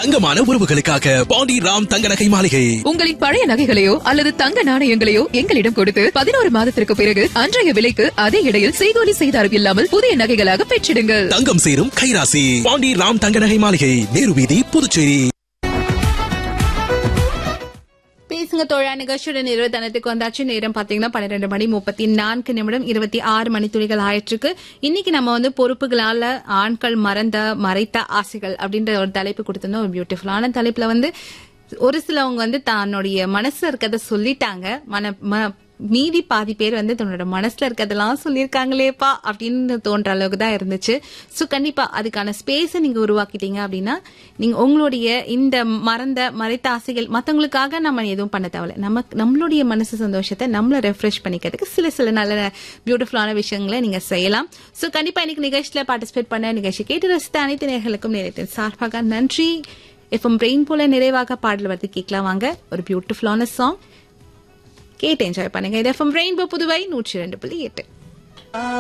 தங்கமான உறவுகளுக்காக பாண்டி ராம் தங்க நகை மாளிகை உங்களின் பழைய நகைகளையோ அல்லது தங்க நாணயங்களையோ எங்களிடம் கொடுத்து பதினோரு மாதத்திற்கு பிறகு அன்றைய விலைக்கு அதே இடையில் செய்கூலி செய்தாரம் இல்லாமல் புதிய நகைகளாக பெற்றிடுங்கள் தங்கம் சேரும் கைராசி பாண்டி ராம் தங்க நகை மாளிகை நேரு வீதி புதுச்சேரி பேசுங்க தோழா நிகழ்ச்சியோட நிறுவனத்துக்கு வந்தாச்சு நேரம் பாத்தீங்கன்னா பன்னிரெண்டு மணி முப்பத்தி நான்கு நிமிடம் இருபத்தி ஆறு மணி துளிகள் ஆயிற்றுக்கு இன்னைக்கு நம்ம வந்து பொறுப்புகளால ஆண்கள் மறந்த மறைத்த ஆசைகள் அப்படின்ற ஒரு தலைப்பு கொடுத்திருந்தோம் ஒரு பியூட்டிஃபுல்லான தலைப்புல வந்து ஒரு சிலவங்க வந்து தன்னுடைய மனசுல இருக்கிறத சொல்லிட்டாங்க மன ம- மீதி பாதி பேர் வந்து தன்னோட மனசுல இருக்கிறதெல்லாம் சொல்லியிருக்காங்களேப்பா அப்படின்னு தோன்ற அளவுக்கு தான் இருந்துச்சு ஸோ கண்டிப்பா அதுக்கான ஸ்பேஸை நீங்க உருவாக்கிட்டீங்க அப்படின்னா நீங்க உங்களுடைய இந்த மறந்த மறைத்த ஆசைகள் மத்தவங்களுக்காக நம்ம எதுவும் பண்ண தேவையில்ல நமக்கு நம்மளுடைய மனசு சந்தோஷத்தை நம்மள ரெஃப்ரெஷ் பண்ணிக்கிறதுக்கு சில சில நல்ல பியூட்டிஃபுல்லான விஷயங்களை நீங்க செய்யலாம் ஸோ கண்டிப்பா இன்னைக்கு நிகழ்ச்சியில பார்ட்டிசிபேட் பண்ண நிகழ்ச்சி கேட்டு ரசித்த அனைத்து நேர்களுக்கும் நேரத்தின் சார்பாக நன்றி எஃப்எம் பிரெயின் போல நிறைவாக பாடல் வந்து கேட்கலாம் வாங்க ஒரு பியூட்டிஃபுல்லான சாங் கேட்டு என்ஜாய் பண்ணுங்க இது எஃப்எம் ரெயின்போ புதுவை நூற்றி ரெண்டு புள்ளி எட்டு